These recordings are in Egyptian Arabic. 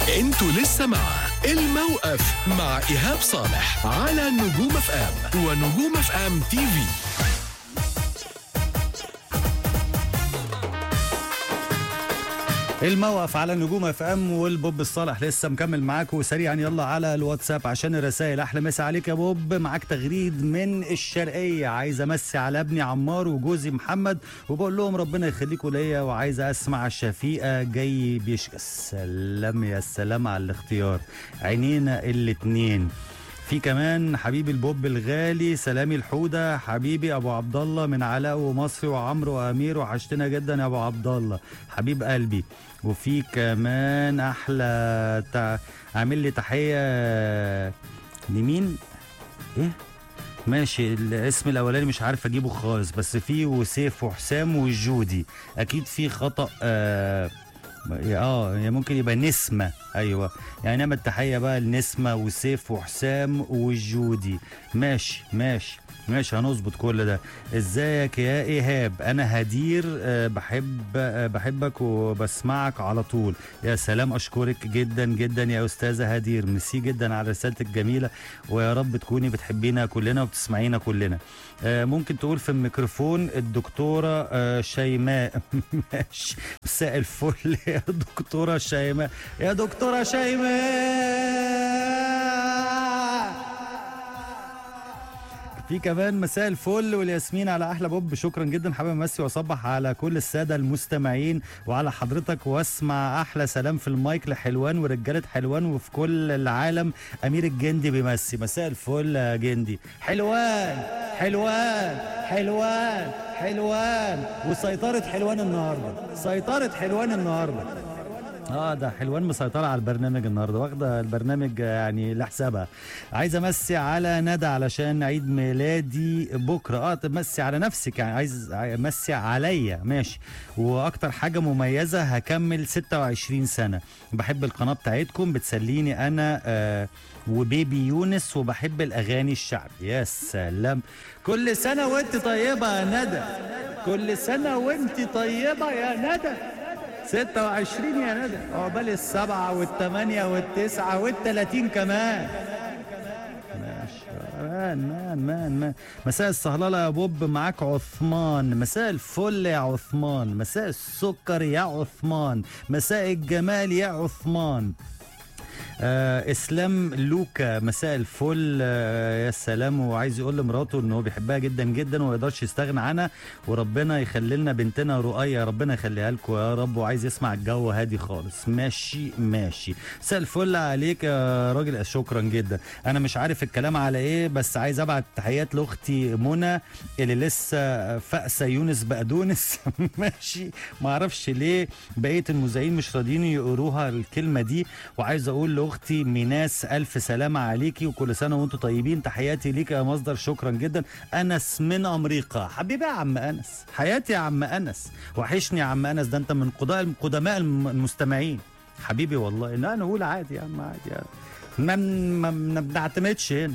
انتوا لسه مع الموقف مع ايهاب صالح على نجوم اف ام ونجوم اف ام تي في الموقف على نجوم اف ام والبوب الصالح لسه مكمل معاكم سريعا يلا على الواتساب عشان الرسائل احلى مسا عليك يا بوب معاك تغريد من الشرقيه عايز امسي على ابني عمار وجوزي محمد وبقول لهم ربنا يخليكم ليا وعايز اسمع الشفيقه جاي بيشكي سلام يا سلام على الاختيار عينينا الاتنين في كمان حبيبي البوب الغالي سلامي الحوده حبيبي ابو عبد الله من علاء ومصري وعمرو وامير وحشتنا جدا يا ابو عبد الله حبيب قلبي وفي كمان احلى تع... عامل لي تحيه لمين ايه ماشي الاسم الاولاني مش عارف اجيبه خالص بس في وسيف وحسام وجودي اكيد في خطا آه اه هي ممكن يبقى نسمة ايوه يعني نعمل تحية بقى لنسمة وسيف وحسام وجودي ماشي ماشي ماشي هنظبط كل ده ازيك يا ايهاب انا هدير أه بحب أه بحبك وبسمعك على طول يا سلام اشكرك جدا جدا يا استاذه هدير ميرسي جدا على رسالتك الجميله ويا رب تكوني بتحبينا كلنا وبتسمعينا كلنا أه ممكن تقول في الميكروفون الدكتوره أه شيماء ماشي مساء الفل يا دكتوره شيماء يا دكتوره شيماء في كمان مساء الفل والياسمين على احلى بوب شكرا جدا حابب امسي واصبح على كل الساده المستمعين وعلى حضرتك واسمع احلى سلام في المايك لحلوان ورجاله حلوان وفي كل العالم امير الجندي بيمسي مساء الفل يا جندي حلوان حلوان حلوان حلوان وسيطره حلوان النهارده سيطره حلوان النهارده اه ده حلوان مسيطرة على البرنامج النهارده واخدة البرنامج يعني لحسابها عايز امسي على ندى علشان عيد ميلادي بكرة اه تمسي على نفسك يعني عايز امسي عليا ماشي واكتر حاجة مميزة هكمل 26 سنة بحب القناة بتاعتكم بتسليني انا آه وبيبي يونس وبحب الاغاني الشعبي يا سلام كل سنة وانت طيبة يا ندى كل سنة وانت طيبة يا ندى 26 يا ندى عقبال السبعة والثمانية والتسعة والثلاثين كمان ماشي مان مان مان مان مساء الصهللة يا بوب معاك عثمان مساء الفل يا عثمان مساء السكر يا عثمان مساء الجمال يا عثمان آه اسلام لوكا مساء الفل آه يا سلام وعايز يقول لمراته ان هو بيحبها جدا جدا وما يقدرش يستغنى عنها وربنا يخلي لنا بنتنا رؤية ربنا يخليها لكم يا رب وعايز يسمع الجو هادي خالص ماشي ماشي مساء الفل عليك يا راجل شكرا جدا انا مش عارف الكلام على ايه بس عايز ابعت تحيات لاختي منى اللي لسه فأسة يونس بقدونس ماشي ما اعرفش ليه بقيه المذيعين مش راضيين يقروها الكلمه دي وعايز اقول لاختي ميناس الف سلامه عليكي وكل سنه وانتم طيبين تحياتي ليك يا مصدر شكرا جدا انس من امريكا حبيبي يا عم انس حياتي يا عم انس وحشني يا عم انس ده انت من قضاء قدماء المستمعين حبيبي والله لا نقول عادي يا عم عادي يعني. ما ما ما بنعتمدش هنا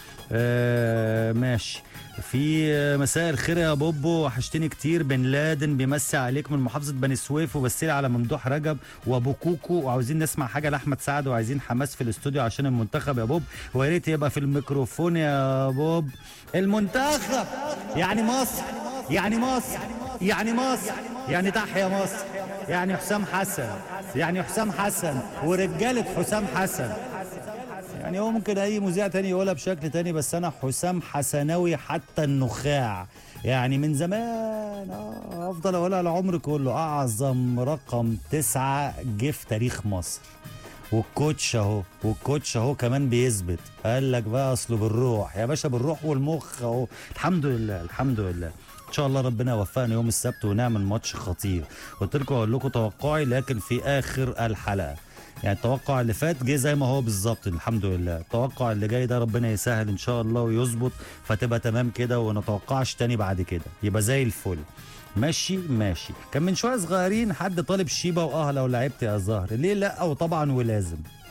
آه ماشي في مساء الخير يا بوبو وحشتني كتير بن لادن بيمسي عليك من محافظه بني سويف وبسيلي على ممدوح رجب وابو كوكو وعاوزين نسمع حاجه لاحمد سعد وعايزين حماس في الاستوديو عشان المنتخب يا بوب ويا ريت يبقى في الميكروفون يا بوب المنتخب يعني مصر يعني مصر يعني مصر يعني تحيا مصر يعني حسام حسن يعني حسام حسن ورجاله حسام حسن يعني هو ممكن اي مذيع تاني يقولها بشكل تاني بس انا حسام حسناوي حتى النخاع يعني من زمان اه افضل اقولها العمر كله اعظم رقم تسعة جه في تاريخ مصر والكوتش اهو والكوتش اهو كمان بيثبت قال لك بقى اصله بالروح يا باشا بالروح والمخ اهو الحمد لله الحمد لله ان شاء الله ربنا يوفقنا يوم السبت ونعمل ماتش خطير قلت لكم اقول لكم توقعي لكن في اخر الحلقه يعني التوقع اللي فات جه زي ما هو بالظبط الحمد لله التوقع اللي جاي ده ربنا يسهل ان شاء الله ويظبط فتبقى تمام كده ونتوقعش تاني بعد كده يبقى زي الفل ماشي ماشي كان من شويه صغيرين حد طالب شيبه واه لو لعبت يا زهر ليه لا وطبعا ولازم